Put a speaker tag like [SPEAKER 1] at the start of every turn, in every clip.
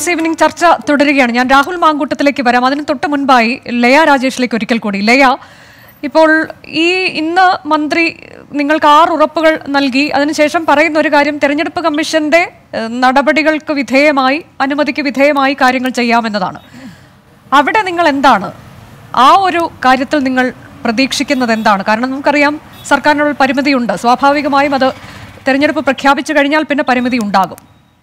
[SPEAKER 1] Business evening ചർച്ച തുടരുകയാണ് ഞാൻ രാഹുൽ മാങ്കൂട്ടത്തിലേക്ക് വരാം അതിന് തൊട്ട് മുൻപായി ലയ രാജേഷിലേക്ക് ഒരിക്കൽ കൂടി ലയ ഇപ്പോൾ ഈ ഇന്ന് മന്ത്രി നിങ്ങൾക്ക് ആറ് ഉറപ്പുകൾ നൽകി അതിനുശേഷം പറയുന്ന ഒരു കാര്യം തെരഞ്ഞെടുപ്പ് കമ്മീഷന്റെ ഏഹ്, നടപടികൾക്ക് വിധേയമായി അനുമതിക്ക് വിധേയമായി കാര്യങ്ങൾ ചെയ്യാമെന്നതാണ് അവിടെ നിങ്ങൾ എന്താണ് ആ ഒരു കാര്യത്തിൽ നിങ്ങൾ പ്രതീക്ഷിക്കുന്നത് എന്താണ് കാരണം നമുക്കറിയാം സർക്കാരിനുള്ള പരിമിതിയുണ്ട് സ്വാഭാവികമായും അത് തെരഞ്ഞെടുപ്പ് പ്രഖ്യാപിച്ചു കഴിഞ്ഞാൽ പിന്നെ പരിമിതി ഉണ്ടാകും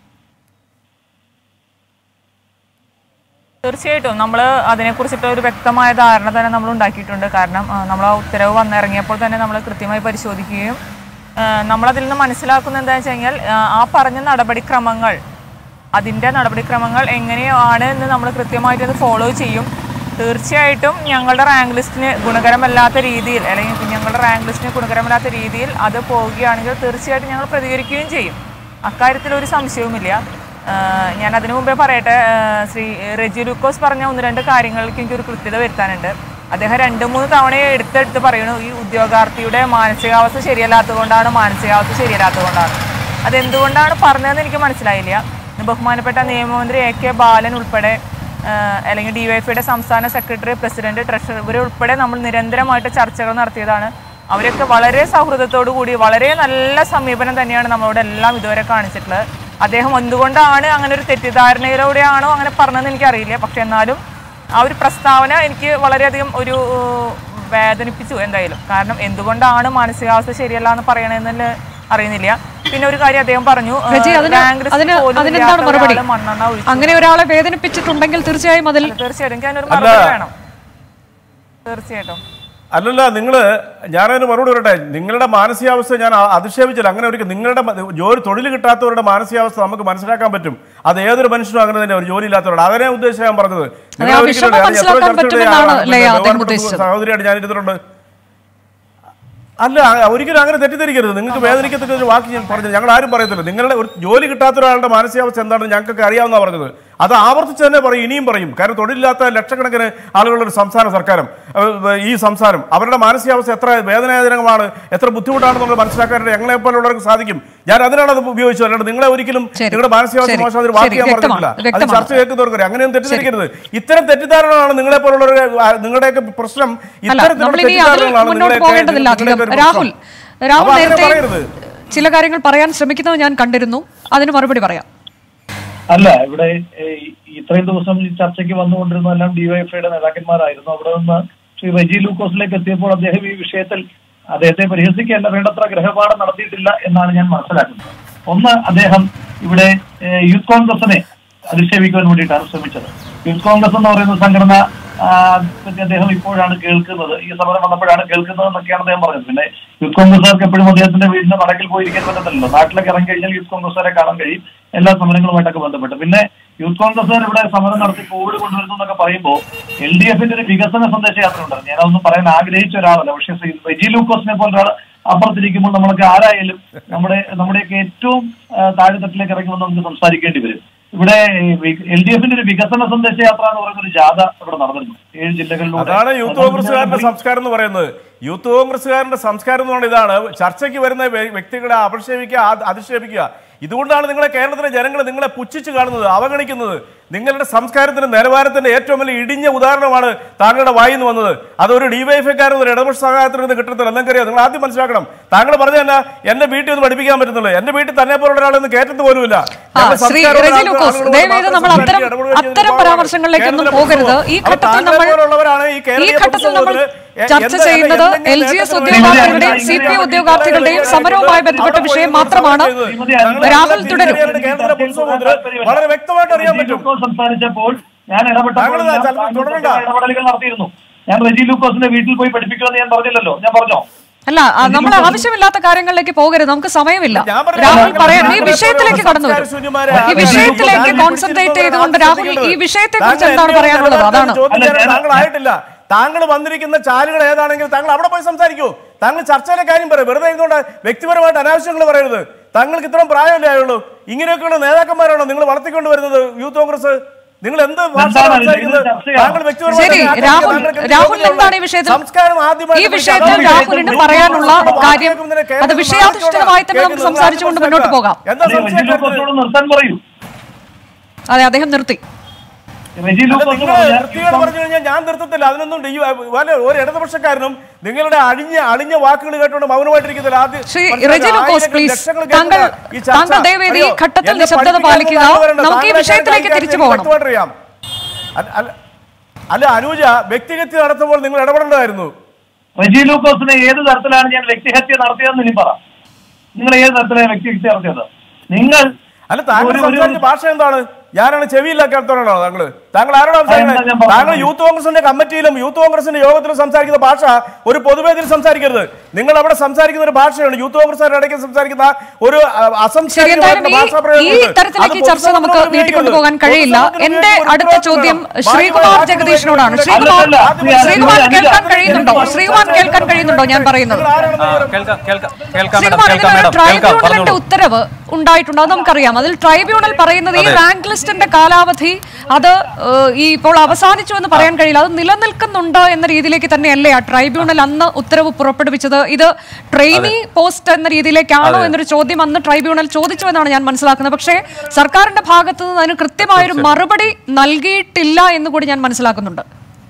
[SPEAKER 2] തീർച്ചയായിട്ടും നമ്മൾ അതിനെക്കുറിച്ചിട്ട് ഒരു വ്യക്തമായ ധാരണ തന്നെ നമ്മൾ ഉണ്ടാക്കിയിട്ടുണ്ട് കാരണം നമ്മൾ ആ ഉത്തരവ് വന്നിറങ്ങിയപ്പോൾ തന്നെ നമ്മൾ കൃത്യമായി പരിശോധിക്കുകയും ആ, നമ്മളതിൽ നിന്ന് മനസ്സിലാക്കുന്നത് എന്താണെന്ന് വെച്ച് കഴിഞ്ഞാൽ ആ, ആ പറഞ്ഞ നടപടിക്രമങ്ങൾ അതിൻ്റെ നടപടിക്രമങ്ങൾ എങ്ങനെയാണ് എന്ന് നമ്മൾ കൃത്യമായിട്ട് അത് ഫോളോ ചെയ്യും തീർച്ചയായിട്ടും ഞങ്ങളുടെ റാങ്ക് ലിസ്റ്റിന് ഗുണകരമല്ലാത്ത രീതിയിൽ അല്ലെങ്കിൽ ഞങ്ങളുടെ റാങ്ക് ലിസ്റ്റിന് ഗുണകരമല്ലാത്ത രീതിയിൽ അത് പോവുകയാണെങ്കിൽ തീർച്ചയായിട്ടും ഞങ്ങൾ പ്രതികരിക്കുകയും ചെയ്യും അക്കാര്യത്തിൽ ഒരു സംശയവുമില്ല ആഹ് ഞാൻ അതിനു മുമ്പേ പറയട്ടെ ആഹ് ശ്രീ റെജി ലൂക്കോസ് പറഞ്ഞ ഒന്ന് രണ്ട് കാര്യങ്ങൾക്ക് എനിക്കൊരു കൃത്യത വരുത്താനുണ്ട് അദ്ദേഹം രണ്ട് മൂന്ന് തവണ എടുത്തെടുത്ത് പറയുന്നു ഈ ഉദ്യോഗാർത്ഥിയുടെ മാനസികാവസ്ഥ ശരിയല്ലാത്തതുകൊണ്ടാണ് മാനസികാവസ്ഥ ശരിയല്ലാത്തതുകൊണ്ടാണ് അതെന്തുകൊണ്ടാണ് പറഞ്ഞതെന്ന് എനിക്ക് മനസ്സിലായില്ല ബഹുമാനപ്പെട്ട നിയമമന്ത്രി എ കെ ബാലൻ ഉൾപ്പെടെ ആഹ് അല്ലെങ്കിൽ ഡിവൈഎഫ്ഐയുടെ സംസ്ഥാന സെക്രട്ടറി പ്രസിഡന്റ് ട്രഷറർ ഇവരുൾപ്പെടെ നമ്മൾ നിരന്തരമായിട്ട് ചർച്ചകൾ നടത്തിയതാണ് അവരൊക്കെ വളരെ സൗഹൃദത്തോടു കൂടി വളരെ നല്ല സമീപനം തന്നെയാണ് നമ്മളോട് എല്ലാം ഇതുവരെ കാണിച്ചിട്ടുള്ളത് അദ്ദേഹം എന്തുകൊണ്ടാണ് അങ്ങനെ ഒരു തെറ്റിദ്ധാരണയിലൂടെയാണോ അങ്ങനെ പറഞ്ഞതെന്ന് എനിക്കറിയില്ല പക്ഷെ എന്നാലും ആ ഒരു പ്രസ്താവന എനിക്ക് വളരെയധികം ഒരു ഏഹ്, വേദനിപ്പിച്ചു എന്തായാലും കാരണം എന്തുകൊണ്ടാണ് മാനസികാവസ്ഥ ശരിയല്ല എന്ന് പറയണമെന്ന് അറിയുന്നില്ല പിന്നെ ഒരു കാര്യം അദ്ദേഹം പറഞ്ഞു ഏഹ്,
[SPEAKER 1] റജി അതിന്
[SPEAKER 2] റാങ്ക് ലിസ്റ്റിൽ
[SPEAKER 1] അതിന്
[SPEAKER 2] പോലും
[SPEAKER 1] അതിനെന്താണ്
[SPEAKER 2] ഇല്ലാത്ത
[SPEAKER 1] മറുപടി
[SPEAKER 2] ഒരാളെ മണ്ണെണ്ണ ഒഴിച്ചു.
[SPEAKER 1] അങ്ങനെ ഒരാളെ വേദനിപ്പിച്ചിട്ടുണ്ടെങ്കിൽ തീർച്ചയായും അതിൽ
[SPEAKER 2] തീർച്ചയായിട്ടും എനിക്ക് അതിനൊരു മറുപടി വേണം തീർച്ചയായിട്ടും
[SPEAKER 3] അല്ലല്ല നിങ്ങൾ ഞാനതിന് മറുപടി പറയട്ടെ നിങ്ങളുടെ മാനസികാവസ്ഥ ഞാൻ അ- അധിക്ഷേപിച്ചില്ല അങ്ങനെ ഒരു നിങ്ങളുടെ മ- ജോലി തൊഴിൽ കിട്ടാത്തവരുടെ മാനസികാവസ്ഥ നമുക്ക് മനസ്സിലാക്കാൻ പറ്റും അത് ഏതൊരു മനുഷ്യനും അങ്ങനെ തന്നെ ഒരു ജോലി ഇല്ലാത്തവരുടെ അതിനെ ഉദ്ദേശിച്ച് ഞാൻ പറഞ്ഞത് നിങ്ങൾ
[SPEAKER 1] ആ
[SPEAKER 3] ഒരിക്കലും
[SPEAKER 1] വിഷമം
[SPEAKER 3] ഞാൻ എത്രയോ
[SPEAKER 1] മനസ്സിലാക്കാൻ
[SPEAKER 3] ചർച്ചയുടെ
[SPEAKER 1] പറ്റുമെന്നാണ്
[SPEAKER 3] ആളാണ്.
[SPEAKER 1] ലയ അദ്ദേഹം
[SPEAKER 3] ബഹുമാനപ്പെട്ട
[SPEAKER 1] ഉദ്ദേശിച്ചത്.
[SPEAKER 3] സഹോദരിയായിട്ട് ഞാൻ ഇരുന്നിട്ടുണ്ട് അല്ല അ- ഒരിക്കലും അങ്ങനെ തെറ്റിദ്ധരിക്കരുത് നിങ്ങൾക്ക് വേദനിക്കത്തക്ക ഒരു വാക്ക് ഞാൻ പറഞ്ഞത് ഞങ്ങൾ ആരും പറയത്തില്ല നിങ്ങളുടെ ഒരു ജോലി കിട്ടാത്ത ഒരാളുടെ മാനസികാവസ്ഥ എന്താണെന്ന് ഞങ്ങൾക്ക് അറിയാവുന്ന പറഞ്ഞത് അത് ആവർത്തിച്ച് തന്നെ പറയും ഇനിയും പറയും കാരണം തൊഴിലില്ലാത്ത ലക്ഷക്കണക്കിന് ആളുകളുടെ ഒരു സംസ്ഥാന സർക്കാരും അഹ് ഈ സംസ്ഥാനം അവരുടെ മാനസികാവസ്ഥ എത്ര വേദനാജനകമാണ് എത്ര ബുദ്ധിമുട്ടാണെന്നുള്ളത് മനസ്സിലാക്കാനായിട്ട് ഞങ്ങളെ പോലുള്ളവർക്ക് സാധിക്കും ഞാൻ അതിനാണ് അത് ഉപയോഗിച്ചത് അല്ലാണ്ട് നിങ്ങളെ ഒരിക്കലും
[SPEAKER 1] ശരി.
[SPEAKER 3] നിങ്ങളുടെ മാനസികാവസ്ഥ
[SPEAKER 1] ശരി.
[SPEAKER 3] മോശം ഒരു വാക്ക്
[SPEAKER 1] ശരി.
[SPEAKER 3] ഞാൻ
[SPEAKER 1] വ്യക്തമാണ്.
[SPEAKER 3] പറഞ്ഞിട്ടില്ല അത്
[SPEAKER 1] വ്യക്തമാണ്.
[SPEAKER 3] ചർച്ച കേൾക്കുന്നവർക്ക് അങ്ങനെയൊന്നും തെറ്റിദ്ധരിക്കരുത് ഇത്തരം തെറ്റിദ്ധാരണകളാണ് നിങ്ങളെ പോലുള്ളവർ നിങ്ങളുടെയൊക്കെ പ്രശ്നം
[SPEAKER 1] അല്ല
[SPEAKER 3] ഇത്തരത്തിലുള്ള
[SPEAKER 1] നമ്മളിനി അതിൽ
[SPEAKER 3] തെറ്റിദ്ധാരണകളാണ്
[SPEAKER 1] മുന്നോട്ട്
[SPEAKER 3] നിങ്ങളുടെയൊക്കെ-
[SPEAKER 1] പോകേണ്ടതില്ല അധികം
[SPEAKER 3] നിങ്ങളുടെയൊക്കെ ഒരു
[SPEAKER 1] രാഹുൽ
[SPEAKER 3] പ്രശ്നം.
[SPEAKER 1] രാഹുൽ
[SPEAKER 3] അപ്പൊ അങ്ങനെ
[SPEAKER 1] നേരത്തെ
[SPEAKER 3] പറയരുത്.
[SPEAKER 1] ചില കാര്യങ്ങൾ പറയാൻ ശ്രമിക്കുന്നത് ഞാൻ കണ്ടിരുന്നു അതിന് മറുപടി പറയാം
[SPEAKER 4] അല്ല ഇവിടെ ഏഹ്, ഇത്രയും ദിവസം ഈ ചർച്ചയ്ക്ക് വന്നുകൊണ്ടിരുന്നതെല്ലാം ഡിവൈഎഫ്ഐയുടെ നേതാക്കന്മാരായിരുന്നു അവിടെ നിന്ന് ശ്രീ റെജി ലൂക്കോസിലേക്ക് എത്തിയപ്പോൾ അദ്ദേഹം ഈ വിഷയത്തിൽ അദ്ദേഹത്തെ പരിഹസിക്കുകയല്ല വേണ്ടത്ര ഗ്രഹപാഠം നടത്തിയിട്ടില്ല എന്നാണ് ഞാൻ മനസ്സിലാക്കുന്നത് ഒന്ന് അദ്ദേഹം ഇവിടെ ഏഹ്, യൂത്ത് കോൺഗ്രസിനെ അധിക്ഷേപിക്കാൻ വേണ്ടിയിട്ടാണ് ശ്രമിച്ചത് യൂത്ത് കോൺഗ്രസ് എന്ന് പറയുന്ന സംഘടന ആ, പറ്റി അദ്ദേഹം ഇപ്പോഴാണ് കേൾക്കുന്നത് ഈ സമരം വന്നപ്പോഴാണ് കേൾക്കുന്നത് എന്നൊക്കെയാണ് അദ്ദേഹം പറഞ്ഞത് പിന്നെ യൂത്ത് കോൺഗ്രസുകാർക്ക് എപ്പോഴും അദ്ദേഹത്തിന്റെ വീടിന്റെ നടക്കിൽ പോയിരിക്കാൻ പറ്റത്തില്ലല്ലോ നാട്ടിലേക്ക് ഇറങ്ങി കഴിഞ്ഞാൽ യൂത്ത് കോൺഗ്രസുകാരെ കാണാൻ കഴിയും എല്ലാ സമരങ്ങളുമായിട്ടൊക്കെ ബന്ധപ്പെട്ട് പിന്നെ യൂത്ത് കോൺഗ്രസുകാർ ഇവിടെ സമരം നടത്തി കോവിഡ് കൊണ്ടുവരുന്നു എന്നൊക്കെ പറയുമ്പോൾ എൽ ഡി എഫിന്റെ ഒരു വികസന സന്ദേശ യാത്ര ഉണ്ടായിരുന്നു ഞാനതൊന്നും പറയാൻ ആഗ്രഹിച്ച ഒരാളല്ല പക്ഷേ ശ്രീ റെജി ലൂക്കോസിനെ പോലെ ഒരാൾ അപ്പുറത്തിരിക്കുമ്പോൾ നമ്മളൊക്കെ ആരായാലും നമ്മുടെ നമ്മുടെയൊക്കെ ഏറ്റവും ആ, താഴെത്തട്ടിലേക്ക് ഇറങ്ങി വന്ന് നമുക്ക് സംസാരിക്കേണ്ടി വരും ഇവിടെ എൽ ഡി എഫിന്റെ ഒരു വികസന സന്ദേശ യാത്ര എന്ന് പറയുന്ന ഒരു ജാഥ ഇവിടെ നടന്നിരുന്നു ഏഴ് ജില്ലകളിലൂടെ
[SPEAKER 3] അതാണ് യൂത്ത് കോൺഗ്രസ്സുകാരുടെ സംസ്കാരം എന്ന് പറയുന്നത് യൂത്ത് കോൺഗ്രസ്സുകാരുടെ സംസ്കാരം എന്ന് പറയുന്നത് ഇതാണ് ചർച്ചയ്ക്ക് വരുന്ന വ്യ- വ്യക്തികളെ അപക്ഷേപിക്കുക അ- അധിക്ഷേപിക്കുക ഇതുകൊണ്ടാണ് നിങ്ങളെ കേരളത്തിലെ ജനങ്ങൾ നിങ്ങളെ പുച്ഛിച്ച് കാണുന്നത് അവഗണിക്കുന്നത് നിങ്ങളുടെ സംസ്കാരത്തിന്റെ നിലവാരത്തിന്റെ ഏറ്റവും വലിയ ഇടിഞ്ഞ ഉദാഹരണമാണ് താങ്കളുടെ വായിൽ നിന്ന് വന്നത് അതൊരു ഡിവൈഎഫ്ഐക്കാരൻ ഒരു ഇടതുപക്ഷ സഹായത്തിൽ നിന്ന് കിട്ടത്തില്ല നിങ്ങൾക്കറിയാം നിങ്ങൾ ആദ്യം മനസ്സിലാക്കണം താങ്കൾ പറഞ്ഞ തന്നെ എന്റെ വീട്ടിൽ ഒന്ന് പഠിപ്പിക്കാൻ പറ്റുന്നുള്ളൂ എന്റെ വീട്ടിൽ തന്നെ പോലുള്ള ഒരാളൊന്നും കേട്ടത് പോലുമില്ല
[SPEAKER 1] ആ,
[SPEAKER 3] ഞങ്ങൾ
[SPEAKER 1] ശ്രീ
[SPEAKER 3] സംസ്കാരമുള്ള
[SPEAKER 1] റെജി
[SPEAKER 3] ആളുകൾ-
[SPEAKER 1] ലൂക്കോസ്,
[SPEAKER 3] ആളുകളോട്
[SPEAKER 1] ദയവേത്
[SPEAKER 3] മാത്രം
[SPEAKER 1] നമ്മൾ
[SPEAKER 3] സംസാരിക്കുക,
[SPEAKER 1] അത്തരം-
[SPEAKER 3] ഇടപെടുകയും ചെയ്യുന്ന
[SPEAKER 1] അത്തരം
[SPEAKER 3] ഭാഗമാണ്
[SPEAKER 1] പരാമർശങ്ങളിലേക്കൊന്നും
[SPEAKER 3] കേരളത്തിലെ
[SPEAKER 1] പോകരുത്.
[SPEAKER 3] പൊതുസമൂഹം.
[SPEAKER 1] ഈ
[SPEAKER 3] അപ്പോൾ
[SPEAKER 1] ഘട്ടത്തിൽ
[SPEAKER 3] താങ്കളെ
[SPEAKER 1] നമ്മൾ-
[SPEAKER 3] പോലുള്ളവരാണ് ഈ
[SPEAKER 1] ഈ
[SPEAKER 3] കേരളീയ
[SPEAKER 1] ഘട്ടത്തിൽ നമ്മൾ
[SPEAKER 3] പൊതുസമൂഹത്തിന്
[SPEAKER 1] ചർച്ച
[SPEAKER 3] എന്ത്
[SPEAKER 1] ചെയ്യുന്നത്
[SPEAKER 3] എന്തെങ്കിലും
[SPEAKER 1] എൽ ജി എസ്
[SPEAKER 3] നേതൃത്വം
[SPEAKER 1] ഉദ്യോഗാർത്ഥികളുടെയും
[SPEAKER 3] കൊടുക്കാൻ
[SPEAKER 1] സി പി
[SPEAKER 3] കഴിയുന്ന
[SPEAKER 1] ഉദ്യോഗാർത്ഥികളുടെയും സമരവുമായി ബന്ധപ്പെട്ട
[SPEAKER 3] അവിടെ
[SPEAKER 1] വിഷയം
[SPEAKER 3] പോയി
[SPEAKER 1] മാത്രമാണ്
[SPEAKER 3] സംസാരിക്കുന്നത്.
[SPEAKER 1] രാഹുൽ തുടരും
[SPEAKER 3] കേരളത്തിലെ പൊതുസമൂഹത്തിന് വളരെ വ്യക്തമായിട്ട് അറിയാൻ പറ്റും
[SPEAKER 4] ലൂക്കോസ് സംസാരിച്ചപ്പോൾ ഞാൻ ഇടപെട്ടപ്പോൾ
[SPEAKER 3] താങ്കൾ
[SPEAKER 4] ഞാൻ
[SPEAKER 3] ചിലപ്പോൾ
[SPEAKER 4] താങ്കൾ
[SPEAKER 3] തുടരണ്ട.
[SPEAKER 4] ഇടപെടലുകൾ നടത്തിയിരുന്നു ഞാൻ റെജി ലൂക്കോസിന്റെ വീട്ടിൽ പോയി പഠിപ്പിക്കുമെന്ന് ഞാൻ പറഞ്ഞില്ലല്ലോ ഞാൻ പറഞ്ഞോ
[SPEAKER 1] അല്ല ആ, നമ്മൾ ആവശ്യമില്ലാത്ത കാര്യങ്ങളിലേക്ക് പോകരുത് നമുക്ക് സമയമില്ല
[SPEAKER 3] ഞാൻ പറഞ്ഞത്
[SPEAKER 1] രാഹുൽ
[SPEAKER 3] താങ്കൾ
[SPEAKER 1] പറയാം ഈ
[SPEAKER 3] താങ്കളെ
[SPEAKER 1] വിഷയത്തിലേക്ക്
[SPEAKER 3] പോലുള്ള
[SPEAKER 1] കടന്നു വരും
[SPEAKER 3] സംസ്കാരശൂന്യന്മാരെ
[SPEAKER 1] ഈ വിഷയത്തിലേക്ക്
[SPEAKER 3] താങ്കൾ
[SPEAKER 1] കോൺസെൻട്രേറ്റ്
[SPEAKER 3] പിടിച്ചിരുത്തുന്ന
[SPEAKER 1] ചെയ്തുകൊണ്ട്
[SPEAKER 3] ആൾ
[SPEAKER 1] രാഹുൽ ഈ
[SPEAKER 3] ശ്രദ്ധിക്കുന്നത്.
[SPEAKER 1] വിഷയത്തെ കുറിച്ച്
[SPEAKER 3] താങ്കൾ
[SPEAKER 1] എന്താണ്
[SPEAKER 3] എന്നെ
[SPEAKER 1] പറയാനുള്ളത് അതാണ്
[SPEAKER 3] ചോദ്യം
[SPEAKER 4] അല്ല,
[SPEAKER 3] ചെയ്യാൻ
[SPEAKER 4] ഞാൻ-
[SPEAKER 3] താങ്കൾ ആയിട്ടില്ല താങ്കൾ വന്നിരിക്കുന്ന ചാലുകൾ ഏതാണെങ്കിൽ താങ്കൾ അവിടെ പോയി സംസാരിക്കൂ താങ്കൾ ചർച്ചയിലെ കാര്യം പറയും വെറുതെ ഇരുന്നുകൊണ്ട് വ്യക്തിപരമായിട്ട് അനാവശ്യങ്ങൾ പറയരുത് താങ്കൾക്ക് ഇത്രയും പ്രായമല്ലേ ആയുള്ളൂ ഇങ്ങനെയൊക്കെയുള്ള നേതാക്കന്മാരാണോ നിങ്ങൾ വളർത്തിക്കൊണ്ട് വരുന്നത് യൂത്ത് കോൺഗ്രസ് നിങ്ങൾ എന്ത് ഭാഷ
[SPEAKER 4] എന്താണ്
[SPEAKER 3] സംസാരിക്കുന്നത്
[SPEAKER 4] ഇത് ചർച്ചയാണോ?
[SPEAKER 3] താങ്കൾ വ്യക്തിപരമായിട്ട്
[SPEAKER 1] ശരി
[SPEAKER 3] ആക്രമിക്കുക.
[SPEAKER 1] രാഹുൽ
[SPEAKER 3] താങ്കൾക്ക് എന്ത്
[SPEAKER 1] രാഹുൽ
[SPEAKER 3] യോഗ്യതയുള്ള
[SPEAKER 1] എന്താണ് ഈ വിഷയത്തിൽ
[SPEAKER 3] സംസ്കാരം ആദ്യമായിട്ട്
[SPEAKER 1] ഈ വിഷയത്തിൽ
[SPEAKER 3] അതാണ്
[SPEAKER 1] രാഹുലിന്
[SPEAKER 3] യൂത്ത്
[SPEAKER 1] പറയാനുള്ള
[SPEAKER 3] കോൺഗ്രസ്
[SPEAKER 1] കാര്യം
[SPEAKER 3] കേൾക്കുന്നതിനെ
[SPEAKER 1] അത്
[SPEAKER 3] കേൾക്കുന്നത്
[SPEAKER 1] വിഷയാധിഷ്ഠിതമായി തന്നെ നമുക്ക്
[SPEAKER 3] കേൾക്കുന്നത്
[SPEAKER 1] സംസാരിച്ചുകൊണ്ട് മുന്നോട്ട് പോകാം
[SPEAKER 3] എന്താ
[SPEAKER 4] അതെ, റെജി
[SPEAKER 3] സംശയം
[SPEAKER 4] ലൂക്കോസിനോട് നിർത്താൻ പറയൂ
[SPEAKER 1] അതെ അദ്ദേഹം നിർത്തി
[SPEAKER 4] റെജി
[SPEAKER 3] അല്ല,
[SPEAKER 4] ലൂക്കോസ്
[SPEAKER 3] നിങ്ങള്
[SPEAKER 4] പറഞ്ഞ
[SPEAKER 3] വൃത്തികേട്
[SPEAKER 4] ഇപ്പം
[SPEAKER 3] പറഞ്ഞു കഴിഞ്ഞാൽ ഞാൻ നിർത്തത്തില്ല അതിനൊന്നും ഈ വല്ല ഒരു ഇടതുപക്ഷക്കാരനും നിങ്ങളുടെ അഴിഞ്ഞ അളിഞ്ഞ വാക്കുകൾ കേട്ടുകൊണ്ട് മൗനമായിട്ടിരിക്കുന്നില്ല ആദ്യം
[SPEAKER 1] ശ്രീ
[SPEAKER 3] മനസ്സിലാക്കുക,
[SPEAKER 1] റെജി ലൂക്കോസ്
[SPEAKER 3] ആയിരക്കണക്കിന്
[SPEAKER 1] പ്ലീസ്
[SPEAKER 3] ലക്ഷങ്ങൾ
[SPEAKER 1] താങ്കൾ
[SPEAKER 3] കേൾക്കുന്ന ഈ ചർച്ച-
[SPEAKER 1] താങ്കൾ ദയവേദി ഈ
[SPEAKER 3] അറിയോ,
[SPEAKER 1] ഘട്ടത്തിൽ
[SPEAKER 3] എന്നെ
[SPEAKER 1] നിശബ്ദത
[SPEAKER 3] പഠിപ്പിക്കാൻ
[SPEAKER 1] പാലിക്കുക
[SPEAKER 3] ഒന്നും വരണ്ട.
[SPEAKER 1] നമുക്ക് ഈ
[SPEAKER 3] താങ്കളെ
[SPEAKER 1] വിഷയത്തിലേക്ക്
[SPEAKER 3] കാര്യം
[SPEAKER 1] തിരിച്ചു
[SPEAKER 3] എനിക്ക്
[SPEAKER 1] പോകണം
[SPEAKER 3] വ്യക്തമായിട്ട് അറിയാം. അല്ല- അല്ല- അല്ല അനുജ വ്യക്തിഗത നടത്തുമ്പോൾ നിങ്ങൾ ഇടപെടേണ്ടതായിരുന്നു
[SPEAKER 4] റെജി ലൂക്കോസിനെ ഏത് തരത്തിലാണ് ഞാൻ വ്യക്തിഹത്യ നടത്തിയതെന്ന് ഇനി പറ നിങ്ങൾ ഏത് തരത്തിലാണ് വ്യക്തിഹത്യ നടത്തിയത് നിങ്ങൾ
[SPEAKER 3] അല്ല താങ്കൾ
[SPEAKER 4] ഒരു- ഒരു-
[SPEAKER 3] സംസാരിച്ച ഭാഷ എന്താണ് ഞാനാണ് ചെവിയില്ലാക്കാത്തവരാണോ താങ്കള് താങ്കൾ ആരോട്
[SPEAKER 4] എന്താ ഞാൻ
[SPEAKER 3] സംസാരിക്കുന്നത്
[SPEAKER 4] പറഞ്ഞത്?
[SPEAKER 3] താങ്കൾ യൂത്ത് കോൺഗ്രസിന്റെ കമ്മിറ്റിയിലും യൂത്ത് കോൺഗ്രസിന്റെ യോഗത്തിലും സംസാരിക്കുന്ന ഭാഷ ഒരു പൊതുവേദിയിൽ സംസാരിക്കരുത് നിങ്ങൾ അവിടെ സംസാരിക്കുന്ന ഒരു ഭാഷയാണ് യൂത്ത് കോൺഗ്രസുകാരുടെ ഇടയ്ക്ക് സംസാരിക്കുന്ന ഒരു അഹ്,
[SPEAKER 1] ശരി എന്തായാലും
[SPEAKER 3] അസംസ്കാരികമായിട്ടുള്ള
[SPEAKER 1] ഈ
[SPEAKER 3] ഭാഷാപ്രയോഗങ്ങളുണ്ട്.
[SPEAKER 1] ഈ തരത്തിലേക്ക്
[SPEAKER 3] അത്
[SPEAKER 1] ചർച്ച നമുക്ക്
[SPEAKER 3] പൊതുസമൂഹത്തിന്
[SPEAKER 1] നീട്ടിക്കൊണ്ടുപോകാൻ
[SPEAKER 3] ഉപയോഗിക്കരുത്.
[SPEAKER 1] കഴിയില്ല
[SPEAKER 3] പൊതുസമൂഹത്തിന്
[SPEAKER 1] എന്റെ
[SPEAKER 3] ഉപയോഗിക്കുന്ന
[SPEAKER 1] അടുത്ത
[SPEAKER 3] ഒരു
[SPEAKER 1] ചോദ്യം
[SPEAKER 3] ഉത്തരവാദിത്വം
[SPEAKER 1] ശ്രീകുമാർ
[SPEAKER 3] വേണം.
[SPEAKER 1] ജഗദീഷിനോടാണ്
[SPEAKER 3] അല്ലല്ല,
[SPEAKER 1] ശ്രീകുമാർ
[SPEAKER 4] അല്ലല്ല,
[SPEAKER 1] ശ്രീകുമാർ
[SPEAKER 4] അല്ലല്ല,
[SPEAKER 1] കേൾക്കാൻ
[SPEAKER 4] അല്ലല്ല,
[SPEAKER 1] കഴിയുന്നുണ്ടോ
[SPEAKER 4] അല്ലല്ല,
[SPEAKER 1] ശ്രീകുമാർ കേൾക്കാൻ കഴിയുന്നുണ്ടോ ഞാൻ പറയുന്നത്
[SPEAKER 3] നിങ്ങൾ ആരാണെന്ന് വിവരം-
[SPEAKER 5] കേൾക്കാം കേൾക്കാം കേൾക്കാം മാഡം
[SPEAKER 1] ശ്രീകുമാർ
[SPEAKER 5] കേൾക്കാം
[SPEAKER 1] ഇതിനൊരു
[SPEAKER 5] മാഡം കേൾക്കാം
[SPEAKER 1] ട്രൈബ്യൂണലിന്റെ
[SPEAKER 5] പറഞ്ഞോളൂ
[SPEAKER 1] ഉത്തരവ് ഉണ്ടായിട്ടുണ്ട് അത് നമുക്കറിയാം അതിൽ ട്രൈബ്യൂണൽ പറയുന്നത് ഈ
[SPEAKER 5] അതെ.
[SPEAKER 1] റാങ്ക് ലിസ്റ്റിന്റെ കാലാവധി അത് ഏഹ്, ഈ ഇപ്പോൾ അവസാനിച്ചു എന്ന് പറയാൻ കഴിയില്ല അത് നിലനിൽക്കുന്നുണ്ട് എന്ന രീതിയിലേക്ക് തന്നെയല്ലേ ആ ട്രൈബ്യൂണൽ അന്ന് ഉത്തരവ് പുറപ്പെടുവിച്ചത് ഇത് ട്രെയിനി പോസ്റ്റ് എന്ന രീതിയിലേക്കാണോ എന്നൊരു ചോദ്യം അന്ന് ട്രൈബ്യൂണൽ ചോദിച്ചു എന്നാണ് ഞാൻ മനസ്സിലാക്കുന്നത് പക്ഷേ സർക്കാരിന്റെ ഭാഗത്തു നിന്ന് അതിന് കൃത്യമായൊരു മറുപടി നൽകിയിട്ടില്ല എന്ന് കൂടി ഞാൻ മനസ്സിലാക്കുന്നുണ്ട്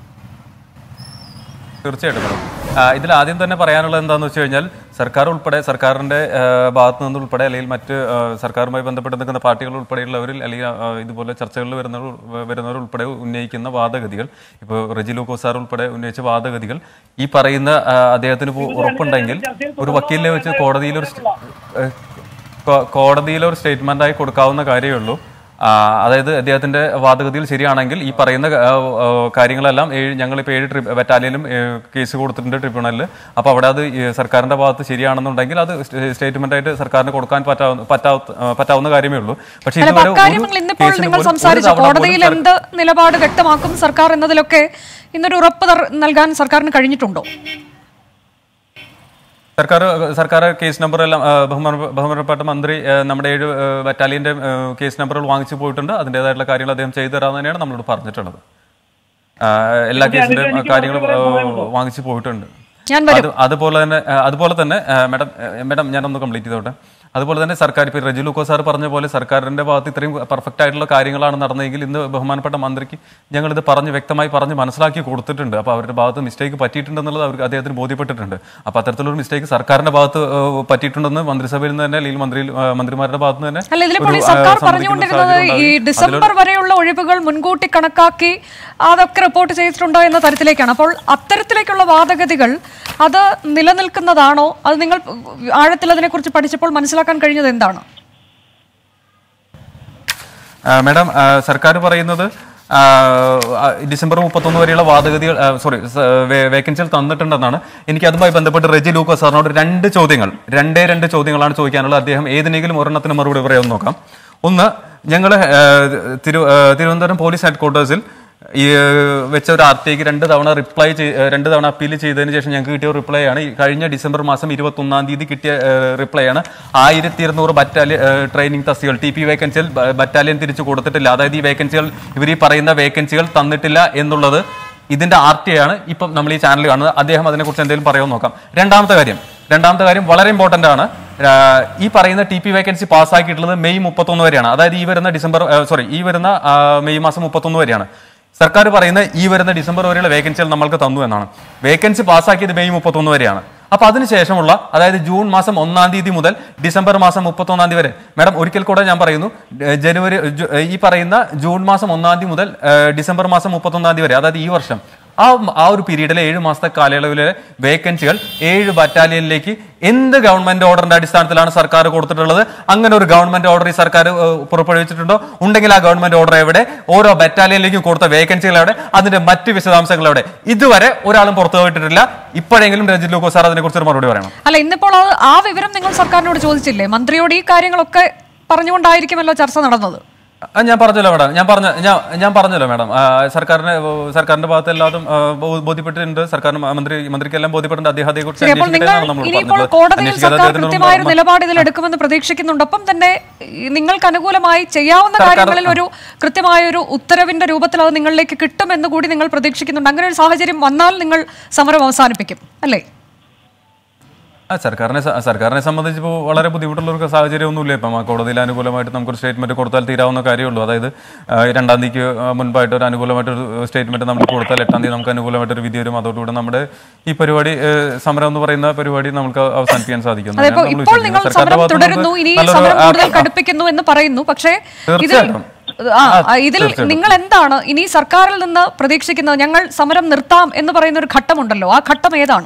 [SPEAKER 5] തീർച്ചയായിട്ടും മാഡം ആ, ഇതിൽ ആദ്യം തന്നെ പറയാനുള്ളത് എന്താണെന്ന് വെച്ച് കഴിഞ്ഞാൽ സർക്കാർ ഉൾപ്പെടെ സർക്കാരിന്റെ ആ, ഭാഗത്തു നിന്ന് ഉൾപ്പെടെ അല്ലെങ്കിൽ മറ്റ് ആ, സർക്കാരുമായി ബന്ധപ്പെട്ട് നിൽക്കുന്ന പാർട്ടികൾ ഉൾപ്പെടെയുള്ളവരിൽ അല്ലെങ്കിൽ ആ, ഇതുപോലെ ചർച്ചകളിൽ വരുന്നവർ വരുന്നവർ ഉൾപ്പെടെ ഉന്നയിക്കുന്ന വാദഗതികൾ ഇപ്പോൾ റെജി ലൂക്കോസ് സാർ ഉൾപ്പെടെ ഉന്നയിച്ച വാദഗതികൾ ഈ പറയുന്ന ആ, അദ്ദേഹത്തിന് ഇപ്പോൾ ഉറപ്പുണ്ടെങ്കിൽ ഒരു വക്കീലിനെ വെച്ച് കോടതിയിൽ ഒരു സ്റ്റേ- ഏഹ്, കോ- കോടതിയിൽ ഒരു സ്റ്റേറ്റ്മെന്റ് ആയി കൊടുക്കാവുന്ന കാര്യമേ ഉള്ളൂ ആ, അതായത് അദ്ദേഹത്തിന്റെ വാദഗതിയിൽ ശരിയാണെങ്കിൽ ഈ പറയുന്ന ആ, ആ, കാര്യങ്ങളെല്ലാം ഏഴ് ഞങ്ങളിപ്പോൾ ഏഴ് ട്രിബ് ബറ്റാലിയനും ഏഹ്, കേസ് കൊടുത്തിട്ടുണ്ട് ട്രിബ്യൂണലിൽ അപ്പോൾ അവിടെ അത് ഈ സർക്കാരിന്റെ ഭാഗത്ത് ശരിയാണെന്നുണ്ടെങ്കിൽ അത് സ്റ്റേറ്റ്മെന്റ് ആയിട്ട് സർക്കാരിന് കൊടുക്കാൻ പറ്റാവുന്ന പറ്റാവുന്ന ആ, പറ്റാവുന്ന കാര്യമേ ഉള്ളൂ പക്ഷേ
[SPEAKER 1] അല്ല
[SPEAKER 5] ഇതുവരെ
[SPEAKER 1] അപ്പൊ
[SPEAKER 5] ഒരു
[SPEAKER 1] അക്കാര്യങ്ങൾ ഇന്നിപ്പോൾ
[SPEAKER 5] കേസിന്
[SPEAKER 1] നിങ്ങൾ
[SPEAKER 5] പോലും ഒരു
[SPEAKER 1] സംസാരിച്ചു
[SPEAKER 5] തവണ പോലും
[SPEAKER 1] കോടതിയിൽ
[SPEAKER 5] സർ-
[SPEAKER 1] എന്ത് നിലപാട് വ്യക്തമാക്കും സർക്കാർ എന്നതിലൊക്കെ ഇന്നൊരു ഉറപ്പ് തർ- നൽകാൻ സർക്കാരിന് കഴിഞ്ഞിട്ടുണ്ടോ
[SPEAKER 5] സർക്കാർ സർക്കാർ കേസ് നമ്പർ എല്ലാം ആ, ബഹുമാന ബഹുമാനപ്പെട്ട മന്ത്രി ആ, നമ്മുടെ ഏഴ് ആ, ബറ്റാലിയന്റെ ആ, കേസ് നമ്പറുകൾ വാങ്ങിച്ചു പോയിട്ടുണ്ട് അതിൻ്റെതായിട്ടുള്ള കാര്യങ്ങൾ അദ്ദേഹം ചെയ്തു തരാമെന്ന് തന്നെയാണ് നമ്മളോട് പറഞ്ഞിട്ടുള്ളത് ആ, എല്ലാ കേസിന്റെയും കാര്യങ്ങളും ആ, വാങ്ങിച്ചു പോയിട്ടുണ്ട്
[SPEAKER 1] ഞാൻ വരും
[SPEAKER 5] അത് അതുപോലെ തന്നെ ആ, അതുപോലെ തന്നെ ആ, മാഡം ആ, മാഡം ഞാനൊന്ന് കംപ്ലീറ്റ് ചെയ്തോട്ടെ അതുപോലെ തന്നെ സർക്കാർ ഇപ്പോൾ റജി ലൂക്കോ സാർ പറഞ്ഞ പോലെ സർക്കാരിന്റെ ഭാഗത്ത് ഇത്രയും പെർഫെക്റ്റ് ആയിട്ടുള്ള കാര്യങ്ങളാണ് നടന്നതെങ്കിൽ ഇന്ന് ബഹുമാനപ്പെട്ട മന്ത്രിക്ക് ഞങ്ങളിത് പറഞ്ഞ് വ്യക്തമായി പറഞ്ഞ് മനസ്സിലാക്കി കൊടുത്തിട്ടുണ്ട് അപ്പോൾ അവരുടെ ഭാഗത്ത് മിസ്റ്റേക്ക് പറ്റിയിട്ടുണ്ടെന്നുള്ളത് അവർക്ക് അദ്ദേഹത്തിന് ബോധ്യപ്പെട്ടിട്ടുണ്ട് അപ്പോൾ അത്തരത്തിലൊരു മിസ്റ്റേക്ക് സർക്കാരിന്റെ ഭാഗത്ത് ആ, പറ്റിയിട്ടുണ്ടെന്ന് മന്ത്രിസഭയിൽ നിന്ന് തന്നെ അല്ലെങ്കിൽ മന്ത്രി ആ, മന്ത്രിമാരുടെ ഭാഗത്ത് നിന്ന് തന്നെ
[SPEAKER 1] അല്ല ഇതിലിപ്പോൾ ഈ
[SPEAKER 5] ഒരു, ആ,
[SPEAKER 1] സർക്കാർ
[SPEAKER 5] സമ്മതിക്കുന്ന
[SPEAKER 1] പറഞ്ഞുകൊണ്ടിരുന്നത്
[SPEAKER 5] സാഹചര്യം
[SPEAKER 1] ഈ
[SPEAKER 5] ഉണ്ടാകും.
[SPEAKER 1] ഡിസംബർ
[SPEAKER 5] അതിലൊരു-
[SPEAKER 1] വരെയുള്ള ഒഴിവുകൾ മുൻകൂട്ടി കണക്കാക്കി അതൊക്കെ റിപ്പോർട്ട് ചെയ്തിട്ടുണ്ടോ എന്ന തരത്തിലേക്കാണ് അപ്പോൾ അത്തരത്തിലേക്കുള്ള വാദഗതികൾ അത് നിലനിൽക്കുന്നതാണോ അത് നിങ്ങൾ ആഴത്തിൽ അതിനെക്കുറിച്ച് പഠിച്ചപ്പോൾ മനസ്സിലാക്കാൻ കഴിഞ്ഞത് എന്താണ്
[SPEAKER 5] ആ, മാഡം ആ, സർക്കാർ പറയുന്നത് ആ, ആ, ഡിസംബർ മുപ്പത്തൊന്ന് വരെയുള്ള വാദഗതികൾ സോറി വേക്കൻസികൾ തന്നിട്ടുണ്ടെന്നാണ് എനിക്ക് അതുമായി ബന്ധപ്പെട്ട് റെജി ലൂക്കോ സാറിനോട് രണ്ട് ചോദ്യങ്ങൾ രണ്ടേ രണ്ട് ചോദ്യങ്ങളാണ് ചോദിക്കാനുള്ളത് അദ്ദേഹം ഏതിനെങ്കിലും ഒരെണ്ണത്തിന് മറുപടി പറയാമെന്ന് നോക്കാം ഒന്ന് ഞങ്ങൾ തിരു ആ, തിരുവനന്തപുരം പോലീസ് ഹെഡ്ക്വാർട്ടേഴ്സിൽ ഈ ഏഹ്, വെച്ച ഒരു ആർട്ടിക്ക് രണ്ട് തവണ റിപ്ലൈ രണ്ട് തവണ അപ്പീൽ ചെയ്തതിന് ശേഷം ഞങ്ങൾക്ക് കിട്ടിയ റിപ്ലൈ ആണ് ഈ കഴിഞ്ഞ ഡിസംബർ മാസം ഇരുപത്തി ഒന്നാം തീയതി കിട്ടിയ റിപ്ലൈ ആണ് ആയിരത്തി ഇരുന്നൂറ് ബറ്റാലിയൻ ട്രെയിനിങ് തസ്തികൾ ടി പി വേക്കൻസികൾ ബറ്റാലിയൻ തിരിച്ചു കൊടുത്തിട്ടില്ല അതായത് ഈ വേക്കൻസികൾ ഇവർ ഈ പറയുന്ന വേക്കൻസികൾ തന്നിട്ടില്ല എന്നുള്ളത് ഇതിന്റെ ആർ ടി ആണ് ഇപ്പം നമ്മൾ ഈ ചാനൽ കാണുന്നത് അദ്ദേഹം അതിനെക്കുറിച്ച് എന്തെങ്കിലും പറയുമെന്ന് നോക്കാം രണ്ടാമത്തെ കാര്യം രണ്ടാമത്തെ കാര്യം വളരെ ഇമ്പോർട്ടന്റ് ആണ് ആ, ഈ പറയുന്ന ടി പി വേക്കൻസി പാസ്സാക്കിയിട്ടുള്ളത് മെയ് മുപ്പത്തൊന്ന് വരെയാണ് അതായത് ഈ വരുന്ന ഡിസംബർ സോറി ഈ വരുന്ന ആ, മെയ് മാസം മുപ്പത്തൊന്ന് വരെയാണ് സർക്കാർ പറയുന്ന ഈ വരുന്ന ഡിസംബർ വരെയുള്ള വേക്കൻസികൾ നമ്മൾക്ക് തന്നു എന്നാണ് വേക്കൻസി പാസ്സാക്കിയത് മെയ് മുപ്പത്തൊന്ന് വരെയാണ് അപ്പൊ അതിനുശേഷമുള്ള അതായത് ജൂൺ മാസം ഒന്നാം തീയതി മുതൽ ഡിസംബർ മാസം മുപ്പത്തൊന്നാം തീയതി വരെ മാഡം ഒരിക്കൽ കൂടെ ഞാൻ പറയുന്നു ഏഹ് ജനുവരി ജു- ഈ പറയുന്ന ജൂൺ മാസം ഒന്നാം തീയതി മുതൽ ഏഹ് ഡിസംബർ മാസം മുപ്പത്തൊന്നാം തീയതി വരെ അതായത് ഈ വർഷം ആ ആ ഒരു പീരീഡിലെ ഏഴ് മാസത്തെ കാലയളവിലെ വേക്കൻസികൾ ഏഴ് ബറ്റാലിയനിലേക്ക് എന്ത് ഗവൺമെന്റ് ഓർഡറിന്റെ അടിസ്ഥാനത്തിലാണ് സർക്കാർ കൊടുത്തിട്ടുള്ളത് അങ്ങനെ ഒരു ഗവൺമെന്റ് ഓർഡർ ഈ സർക്കാർ ഏഹ്, പുറപ്പെടുവിച്ചിട്ടുണ്ടോ ഉണ്ടെങ്കിൽ ആ ഗവൺമെന്റ് ഓർഡർ എവിടെ ഓരോ ബറ്റാലിയനിലേക്കും കൊടുത്ത വേക്കൻസികൾ എവിടെ അതിന്റെ മറ്റ് വിശദാംശങ്ങൾ എവിടെ ഇതുവരെ ഒരാളും പുറത്തു പോയിട്ടില്ല ഇപ്പോഴെങ്കിലും രഞ്ജിത് ലൂക്കോ സാർ അതിനെക്കുറിച്ച് ഒരു മറുപടി പറയണം
[SPEAKER 1] അല്ല ഇന്നിപ്പോൾ അത് ആ വിവരം നിങ്ങൾ സർക്കാരിനോട് ചോദിച്ചില്ലേ മന്ത്രിയോട് ഈ കാര്യങ്ങളൊക്കെ പറഞ്ഞുകൊണ്ടായിരിക്കുമല്ലോ ചർച്ച നടന്നത്
[SPEAKER 5] ആ, ഞാൻ പറഞ്ഞല്ലോ മാഡം ഞാൻ പറഞ്ഞ ഞാൻ ഞാൻ പറഞ്ഞല്ലോ മാഡം ആ, സർക്കാരിന് സർക്കാരിന്റെ ഭാഗത്ത് എല്ലാതും ആ, ബോ- ബോധ്യപ്പെട്ടിട്ടുണ്ട് സർക്കാരിന് മന്ത്രി മന്ത്രിക്കെല്ലാം ബോധ്യപ്പെട്ടിട്ടുണ്ട് അദ്ദേഹം അതേക്കുറിച്ച്
[SPEAKER 1] ശരി അപ്പോൾ നിങ്ങൾ
[SPEAKER 5] അന്വേഷിക്കട്ടെ എന്നാണ് നമ്മൾ
[SPEAKER 1] ഇനിയിപ്പോൾ
[SPEAKER 5] പറഞ്ഞത്.
[SPEAKER 1] കോടതിയിൽ
[SPEAKER 5] അന്വേഷിക്കാതെ
[SPEAKER 1] സർക്കാർ
[SPEAKER 5] അദ്ദേഹത്തിനോട്
[SPEAKER 1] കൃത്യമായ ഒരു
[SPEAKER 5] മ-
[SPEAKER 1] നിലപാട് ഇതിൽ എടുക്കുമെന്ന് പ്രതീക്ഷിക്കുന്നുണ്ട് ഒപ്പം തന്നെ ഈ നിങ്ങൾക്ക് അനുകൂലമായി ചെയ്യാവുന്ന
[SPEAKER 5] സർക്കാർ-
[SPEAKER 1] കാര്യങ്ങളിൽ ഒരു കൃത്യമായ ഒരു ഉത്തരവിന്റെ രൂപത്തിൽ അത് നിങ്ങളിലേക്ക് കിട്ടുമെന്ന് കൂടി നിങ്ങൾ പ്രതീക്ഷിക്കുന്നുണ്ട് അങ്ങനെ ഒരു സാഹചര്യം വന്നാൽ നിങ്ങൾ സമരം അവസാനിപ്പിക്കും അല്ലേ
[SPEAKER 5] ആ സർക്കാരിനെ സ- സർക്കാരിനെ സംബന്ധിച്ച് ഇപ്പോൾ വളരെ ബുദ്ധിമുട്ടുള്ള ഒരു സാഹചര്യമൊന്നുമില്ല ഇപ്പം ആ കോടതിയിൽ അനുകൂലമായിട്ട് നമുക്കൊരു സ്റ്റേറ്റ്മെന്റ് കൊടുത്താൽ തീരാവുന്ന കാര്യമുള്ളൂ അതായത് ആ, രണ്ടാം തീയതിക്ക് ആ, മുൻപായിട്ട് ഒരു അനുകൂലമായിട്ടൊരു സ്റ്റേറ്റ്മെന്റ് നമ്മൾ കൊടുത്താൽ എട്ടാം തീയതി നമുക്ക് അനുകൂലമായിട്ടൊരു വിധി വരും അതോടുകൂടി നമ്മുടെ ഈ പരിപാടി ഏ, സമരം എന്ന് പറയുന്ന പരിപാടി നമുക്ക് അവസാനിപ്പിക്കാൻ സാധിക്കും
[SPEAKER 1] അതെ
[SPEAKER 5] എന്നാണ്
[SPEAKER 1] ഇപ്പോൾ
[SPEAKER 5] നമ്മൾ
[SPEAKER 1] ഇപ്പോൾ
[SPEAKER 5] വിശ്വസിക്കുന്നത്.
[SPEAKER 1] നിങ്ങൾ
[SPEAKER 5] സർക്കാരിന്റെ
[SPEAKER 1] സമരം
[SPEAKER 5] ഭാഗത്ത് നിന്ന്
[SPEAKER 1] തുടരുന്നു ഇനി
[SPEAKER 5] നല്ലൊരു
[SPEAKER 1] സമരം
[SPEAKER 5] ആ-
[SPEAKER 1] കൂടുതൽ കടുപ്പിക്കുന്നു എന്ന് പറയുന്നു പക്ഷേ ഇതിൽ
[SPEAKER 5] തീർച്ചയായിട്ടും.
[SPEAKER 1] ആ,
[SPEAKER 5] ആ,
[SPEAKER 1] ആ, ഇതിൽ
[SPEAKER 5] തീർച്ചയായിട്ടും.
[SPEAKER 1] നിങ്ങൾ എന്താണ് ഇനി സർക്കാരിൽ നിന്ന് പ്രതീക്ഷിക്കുന്നത് ഞങ്ങൾ സമരം നിർത്താം എന്ന് പറയുന്ന ഒരു ഘട്ടമുണ്ടല്ലോ ആ ഘട്ടം ഏതാണ്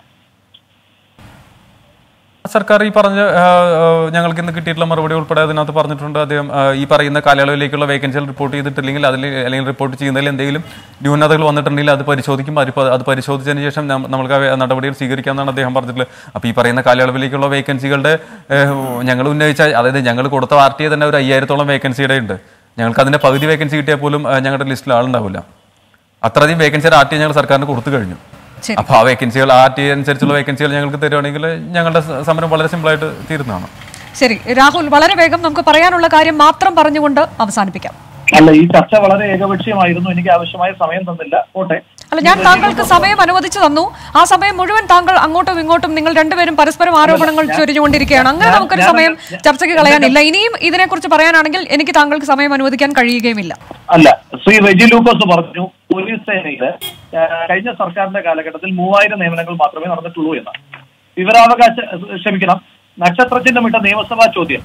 [SPEAKER 5] സർക്കാർ ഈ പറഞ്ഞ ആ, ആ, ഞങ്ങൾക്ക് ഇന്ന് കിട്ടിയിട്ടുള്ള മറുപടി ഉൾപ്പെടെ അതിനകത്ത് പറഞ്ഞിട്ടുണ്ട് അദ്ദേഹം ആ, ഈ പറയുന്ന കാലയളവിലേക്കുള്ള വേക്കൻസികൾ റിപ്പോർട്ട് ചെയ്തിട്ടില്ലെങ്കിൽ അതിൽ അല്ലെങ്കിൽ റിപ്പോർട്ട് ചെയ്യുന്നതിൽ എന്തെങ്കിലും ന്യൂനതകൾ വന്നിട്ടുണ്ടെങ്കിൽ അത് പരിശോധിക്കും അത് പ- അത് പരിശോധിച്ചതിന് ശേഷം നം- നമുക്ക് ആ നടപടികൾ സ്വീകരിക്കാമെന്നാണ് അദ്ദേഹം പറഞ്ഞിട്ടുള്ളത് അപ്പോൾ ഈ പറയുന്ന കാലയളവിലേക്കുള്ള വേക്കൻസികളുടെ ഞങ്ങൾ ഉന്നയിച്ച അതായത് ഞങ്ങൾ കൊടുത്ത പാർട്ടിയെ തന്നെ ഒരു അയ്യായിരത്തോളം വേക്കൻസിയുടെ ഉണ്ട് ഞങ്ങൾക്ക് അതിന്റെ പകുതി വേക്കൻസി കിട്ടിയാൽ പോലും ആ, ഞങ്ങളുടെ ലിസ്റ്റിൽ ആളുണ്ടാവില്ല അത്രയധികം വേക്കൻസിയുടെ ആർ ടി ഞങ്ങൾ സർക്കാരിന് കൊടുത്തു കഴിഞ്ഞു
[SPEAKER 1] ശരി.
[SPEAKER 5] അപ്പോൾ ആ വേക്കൻസികൾ ആ ടി അനുസരിച്ചുള്ള വേക്കൻസികൾ ഞങ്ങൾക്ക് തരുവാണെങ്കിൽ ഞങ്ങളുടെ സ- സമരം വളരെ സിമ്പിളായിട്ട് തീരുന്നതാണ്
[SPEAKER 1] ശരി രാഹുൽ വളരെ വേഗം നമുക്ക് പറയാനുള്ള കാര്യം മാത്രം പറഞ്ഞുകൊണ്ട് അവസാനിപ്പിക്കാം
[SPEAKER 4] അല്ല ഈ ചർച്ച വളരെ ഏകപക്ഷീയമായിരുന്നു എനിക്ക് ആവശ്യമായ സമയം തന്നില്ല പോട്ടെ
[SPEAKER 1] അല്ല ഞാൻ താങ്കൾക്ക് സമയം അനുവദിച്ചു തന്നു ആ സമയം മുഴുവൻ താങ്കൾ അങ്ങോട്ടും ഇങ്ങോട്ടും നിങ്ങൾ രണ്ടുപേരും പരസ്പരം ആരോപണങ്ങൾ ചൊരിഞ്ഞുകൊണ്ടിരിക്കുകയാണ് അങ്ങനെ
[SPEAKER 4] ഞാൻ-
[SPEAKER 1] നമുക്കൊരു
[SPEAKER 4] ഞാൻ-
[SPEAKER 1] സമയം
[SPEAKER 4] ഞാൻ-
[SPEAKER 1] ചർച്ചയ്ക്ക് കളയാനില്ല ഇനിയും ഇതിനെക്കുറിച്ച് പറയാനാണെങ്കിൽ എനിക്ക് താങ്കൾക്ക് സമയം അനുവദിക്കാൻ കഴിയുകയുമില്ല
[SPEAKER 4] അല്ല ശ്രീ റെജി ലൂക്കോസ് പറഞ്ഞു പോലീസ് സേനയില് ആ, കഴിഞ്ഞ സർക്കാരിന്റെ കാലഘട്ടത്തിൽ മൂവായിരം നിയമനങ്ങൾ മാത്രമേ നടന്നിട്ടുള്ളൂ എന്ന് വിവരാവകാശ ക്ഷമിക്കണം നക്ഷത്രചിഹ്നം ഇട്ട നിയമസഭാ ചോദ്യം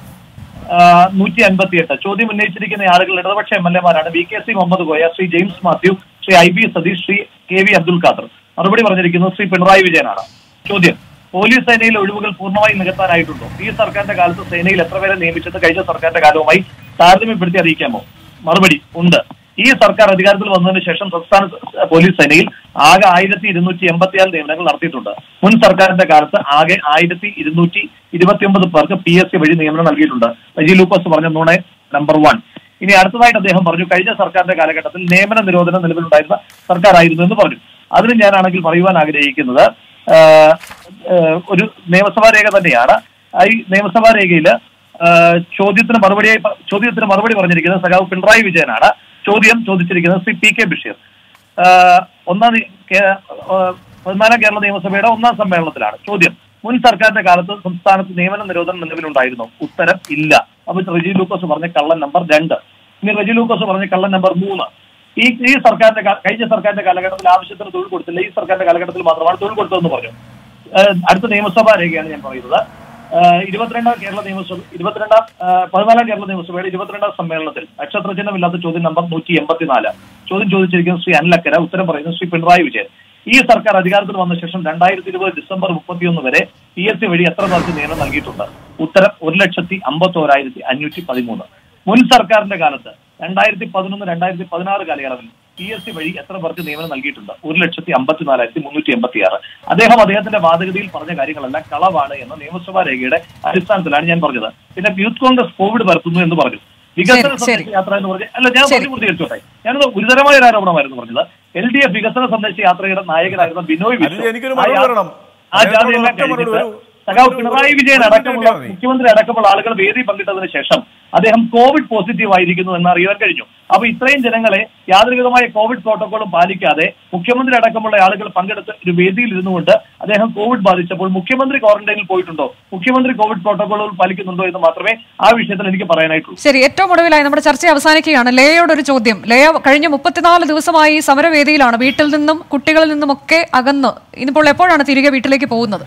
[SPEAKER 4] നൂറ്റി അൻപത്തി എട്ട് ചോദ്യം ഉന്നയിച്ചിരിക്കുന്ന ആളുകൾ ഇടതുപക്ഷ എം എൽ എമാരാണ് V K C Muhammad Koya Shri James Mathew Shri I B Satheesh Shri K V Abdul Khader മറുപടി പറഞ്ഞിരിക്കുന്നത് ശ്രീ പിണറായി വിജയനാണ് ചോദ്യം പോലീസ് സേനയിലെ ഒഴിവുകൾ പൂർണ്ണമായി നികത്താനായിട്ടുണ്ടോ ഈ സർക്കാരിന്റെ കാലത്ത് സേനയിൽ എത്ര പേരെ നിയമിച്ചത് കഴിഞ്ഞ സർക്കാരിന്റെ കാലവുമായി താരതമ്യപ്പെടുത്തി അറിയിക്കാമോ മറുപടി ഉണ്ട് ഈ സർക്കാർ അധികാരത്തിൽ വന്നതിന് ശേഷം സംസ്ഥാന സ- പോലീസ് സേനയിൽ ആകെ ആയിരത്തി ഇരുന്നൂറ്റി എൺപത്തിയാറ് നിയമനങ്ങൾ നടത്തിയിട്ടുണ്ട് മുൻ സർക്കാരിന്റെ കാലത്ത് ആകെ ആയിരത്തി ഇരുന്നൂറ്റി ഇരുപത്തിയൊമ്പത് പേർക്ക് പി എസ് സി വഴി നിയമനം നൽകിയിട്ടുണ്ട് റജി ലൂക്കോസ് പറഞ്ഞ നുണ നമ്പർ വൺ ഇനി അടുത്തതായിട്ട് അദ്ദേഹം പറഞ്ഞു കഴിഞ്ഞ സർക്കാരിന്റെ കാലഘട്ടത്തിൽ നിയമന നിരോധനം നിലവിലുണ്ടായിരുന്ന സർക്കാരായിരുന്നു എന്ന് പറഞ്ഞു അതിന് ഞാനാണെങ്കിൽ പറയുവാൻ ആഗ്രഹിക്കുന്നത് ആഹ്, ആഹ്, ഒരു നിയമസഭാ രേഖ തന്നെയാണ് ആ ഈ നിയമസഭാ രേഖയില് ആഹ്, ചോദ്യത്തിന് മറുപടിയായി പ- ചോദ്യത്തിന് മറുപടി പറഞ്ഞിരിക്കുന്നത് സഖാവ് പിണറായി വിജയനാണ് ചോദ്യം ചോദിച്ചിരിക്കുന്നത് ശ്രീ പി കെ ബഷീർ ആഹ്, ഒന്നാം തീ- കേ- ആഹ്, പതിനാലാം കേരള നിയമസഭയുടെ ഒന്നാം സമ്മേളനത്തിലാണ് ചോദ്യം മുൻ സർക്കാരിന്റെ കാലത്ത് സംസ്ഥാനത്ത് നിയമന നിരോധനം നിലവിലുണ്ടായിരുന്നു ഉത്തരം ഇല്ല അപ്പൊ റെജി ലൂക്കോസ് പറഞ്ഞ കള്ളൻ നമ്പർ രണ്ട് ഇനി റെജി ലൂക്കോസ് പറഞ്ഞ കള്ളൻ നമ്പർ മൂന്ന് ഈ ഈ സർക്കാരിന്റെ കാ- കഴിഞ്ഞ സർക്കാരിന്റെ കാലഘട്ടത്തിൽ ആവശ്യത്തിന് തൊഴിൽ കൊടുത്തില്ല ഈ സർക്കാരിന്റെ കാലഘട്ടത്തിൽ മാത്രമാണ് തൊഴിൽ കൊടുത്തതെന്ന് പറഞ്ഞു ഏഹ് അടുത്ത നിയമസഭാ രേഖയാണ് ഞാൻ പറയുന്നത് ഏഹ് ഇരുപത്തിരണ്ടാം കേരള നിയമസഭ ഇരുപത്തിരണ്ടാം ഏഹ് പതിനാലാം കേരള നിയമസഭയുടെ ഇരുപത്തിരണ്ടാം സമ്മേളനത്തിൽ നക്ഷത്രചിഹ്നമില്ലാത്ത ചോദ്യം നമ്പർ നൂറ്റി എൺപത്തിനാല് ചോദ്യം ചോദിച്ചിരിക്കുന്നത് ശ്രീ അനിലക്കര ഉത്തരം പറയുന്നത് ശ്രീ പിണറായി വിജയൻ ഈ സർക്കാർ അധികാരത്തിൽ വന്ന ശേഷം രണ്ടായിരത്തി ഇരുപത് ഡിസംബർ മുപ്പത്തിയൊന്ന് വരെ പി എസ് സി വഴി എത്ര പേർക്ക് നിയമനം നൽകിയിട്ടുണ്ട് ഉത്തരം ഒരു ലക്ഷത്തി അമ്പത്തോരായിരത്തി അഞ്ഞൂറ്റി പതിമൂന്ന് മുൻ സർക്കാരിന്റെ കാലത്ത് രണ്ടായിരത്തി പതിനൊന്ന് രണ്ടായിരത്തി പതിനാറ് കാലയളവിൽ പി എസ് സി വഴി എത്ര പേർക്ക് നിയമനം നൽകിയിട്ടുണ്ട് ഒരു ലക്ഷത്തി അമ്പത്തിനാലായിരത്തി മുന്നൂറ്റി എൺപത്തി ആറ് അദ്ദേഹം അദ്ദേഹത്തിന്റെ വാദഗതിയിൽ പറഞ്ഞ കാര്യങ്ങളെല്ലാം കളവാണ് എന്ന നിയമസഭാ രേഖയുടെ അടിസ്ഥാനത്തിലാണ് ഞാൻ പറഞ്ഞത് പിന്നെ യൂത്ത് കോൺഗ്രസ് കോവിഡ് പരത്തുന്നു എന്ന് പറഞ്ഞു വികസന
[SPEAKER 1] ശരി, ശരി.
[SPEAKER 4] സന്ദേശ യാത്ര എന്ന് പറഞ്ഞ അല്ല ഞാൻ
[SPEAKER 1] ശരി.
[SPEAKER 4] പറഞ്ഞു പൂർത്തീകരിച്ചോട്ടെ ഞാനത് ഗുരുതരമായ ഒരു ആരോപണമായിരുന്നു പറഞ്ഞത് എൽ ഡി എഫ് വികസന സന്ദേശ യാത്രയുടെ നായകനായിരുന്ന ബിനോയ്
[SPEAKER 3] അതിന്
[SPEAKER 4] വിശ്വം
[SPEAKER 3] എനിക്കൊരു
[SPEAKER 4] ആ
[SPEAKER 3] മറുപടി
[SPEAKER 4] യാ-
[SPEAKER 3] തരണം.
[SPEAKER 4] ആ
[SPEAKER 3] അദ്ദേഹത്തോട്
[SPEAKER 4] ജാതിയെല്ലാം
[SPEAKER 3] ഒറ്റ മറുപടി
[SPEAKER 4] കഴിഞ്ഞിട്ട്
[SPEAKER 3] ഒരു-
[SPEAKER 4] സഖാവ്
[SPEAKER 3] ഒരു-
[SPEAKER 4] പിണറായി
[SPEAKER 3] ഒരു
[SPEAKER 4] വിജയൻ
[SPEAKER 3] മിനിറ്റ്
[SPEAKER 4] അടക്കമുള്ള
[SPEAKER 3] മതി.
[SPEAKER 4] മുഖ്യമന്ത്രി അടക്കമുള്ള ആളുകൾ വേദി പങ്കിട്ടതിന് ശേഷം അദ്ദേഹം കോവിഡ് പോസിറ്റീവ് ആയിരിക്കുന്നു എന്ന് അറിയാൻ കഴിഞ്ഞു അപ്പൊ ഇത്രയും ജനങ്ങളെ യാതൊരുവിധമായ കോവിഡ് പ്രോട്ടോകോളും പാലിക്കാതെ മുഖ്യമന്ത്രി അടക്കമുള്ള ആളുകൾ പങ്കെടുത്ത് ഒരു വേദിയിൽ ഇരുന്നുകൊണ്ട് അദ്ദേഹം കോവിഡ് ബാധിച്ചപ്പോൾ മുഖ്യമന്ത്രി ക്വാറന്റൈനിൽ പോയിട്ടുണ്ടോ മുഖ്യമന്ത്രി കോവിഡ് പ്രോട്ടോകോളുകൾ പാലിക്കുന്നുണ്ടോ എന്ന് മാത്രമേ ആ വിഷയത്തിൽ എനിക്ക് പറയാനായിട്ടുള്ളൂ
[SPEAKER 1] ശരി ഏറ്റവും ഒടുവിലായി നമ്മുടെ ചർച്ച അവസാനിക്കുകയാണ് ലേയോട് ഒരു ചോദ്യം ലേയ കഴിഞ്ഞ മുപ്പത്തിനാല് ദിവസമായി സമരവേദിയിലാണ് വീട്ടിൽ നിന്നും കുട്ടികളിൽ നിന്നുമൊക്കെ അകന്ന് ഇനിയിപ്പോൾ എപ്പോഴാണ് തിരികെ വീട്ടിലേക്ക് പോകുന്നത്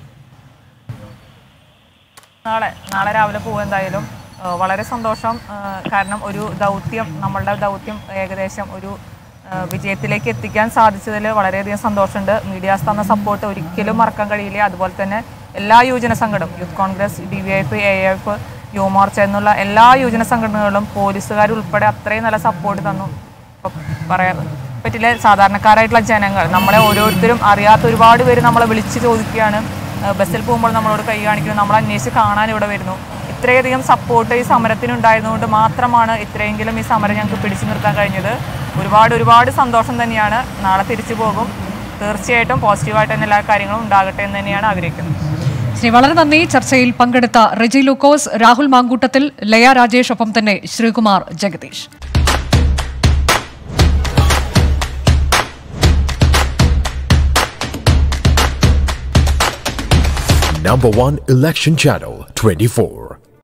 [SPEAKER 2] നാളെ നാളെ രാവിലെ പോകും എന്തായാലും ആ, വളരെ സന്തോഷം ആ, കാരണം ഒരു ദൗത്യം നമ്മളുടെ ദൗത്യം ഏകദേശം ഒരു ആ, വിജയത്തിലേക്ക് എത്തിക്കാൻ സാധിച്ചതിൽ വളരെയധികം സന്തോഷമുണ്ട് മീഡിയാസ് തന്ന സപ്പോർട്ട് ഒരിക്കലും മറക്കാൻ കഴിയില്ല അതുപോലെ തന്നെ എല്ലാ യുവജന സംഘടന Youth Congress D V F A F Yuvamorcha എന്നുള്ള എല്ലാ യുവജന സംഘടനകളും പോലീസുകാർ ഉൾപ്പെടെ അത്രയും നല്ല സപ്പോർട്ട് തന്നു ഇപ്പൊ പറയാൻ പറ്റില്ല സാധാരണക്കാരായിട്ടുള്ള ജനങ്ങൾ നമ്മളെ ഓരോരുത്തരും അറിയാത്ത ഒരുപാട് പേര് നമ്മളെ വിളിച്ച് ചോദിക്കുകയാണ് ആ, ബസ്സിൽ പോകുമ്പോൾ നമ്മളോട് കൈ കാണിക്കുന്നു നമ്മൾ അന്വേഷിച്ച് കാണാൻ ഇവിടെ വരുന്നു ഇത്രയധികം സപ്പോർട്ട് ഈ സമരത്തിനുണ്ടായതുകൊണ്ട് മാത്രമാണ് ഇത്രയെങ്കിലും ഈ സമരം ഞങ്ങൾക്ക് പിടിച്ചു നിർത്താൻ കഴിഞ്ഞത് ഒരുപാട് ഒരുപാട് സന്തോഷം തന്നെയാണ് നാളെ തിരിച്ചു പോകും തീർച്ചയായിട്ടും പോസിറ്റീവായിട്ട് തന്നെ എല്ലാ കാര്യങ്ങളും ഉണ്ടാകട്ടെ എന്ന് തന്നെയാണ് ആഗ്രഹിക്കുന്നത്
[SPEAKER 1] ശ്രീ വളരെ നന്ദി ചർച്ചയിൽ പങ്കെടുത്ത റെജി ലൂക്കോസ് രാഹുൽ മാങ്കൂട്ടത്തിൽ ലയ രാജേഷ് ഒപ്പം തന്നെ Sreekumar Jagdish
[SPEAKER 6] Number one election channel 24.